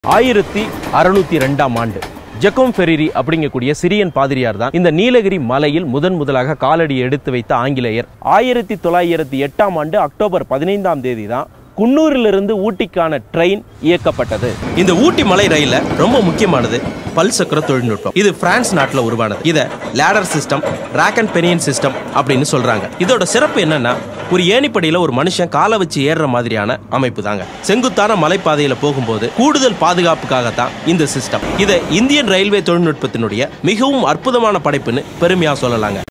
ஆயிரத்தி அறுநூத்தி ரெண்டாம் ஆண்டு ஜெகோம் ஃபெரிரி அப்படிங்கக்கூடிய சிரியன் பாதிரியார் தான் இந்த நீலகிரி மலையில் முதன் முதலாக காலடி எடுத்து வைத்த ஆங்கிலேயர் ஆயிரத்தி தொள்ளாயிரத்தி எட்டாம் ஆண்டு அக்டோபர் பதினைந்தாம் தேதி தான் குன்னூரிலிருந்து ஊட்டிக்கான ட்ரெயின் இயக்கப்பட்டது இந்த ஊட்டி மலை ரயில்ல ரொம்ப முக்கியமானது பல்சக்கர தொழில்நுட்பம் இது பிரான்ஸ் நாட்டில் உருவானது இதை ladder system rack and pinion system அப்படின்னு சொல்றாங்க இதோட சிறப்பு என்னன்னா ஒரு ஏணிப்படியில ஒரு மனுஷன் காலை வச்சு ஏறுற மாதிரியான அமைப்பு தாங்க செங்குத்தான மலைப்பாதையில போகும்போது கூடுதல் பாதுகாப்புக்காகத்தான் இந்த சிஸ்டம் இதை இந்தியன் ரயில்வே தொழில்நுட்பத்தினுடைய மிகவும் அற்புதமான படைப்புன்னு பெருமையா சொல்லலாங்க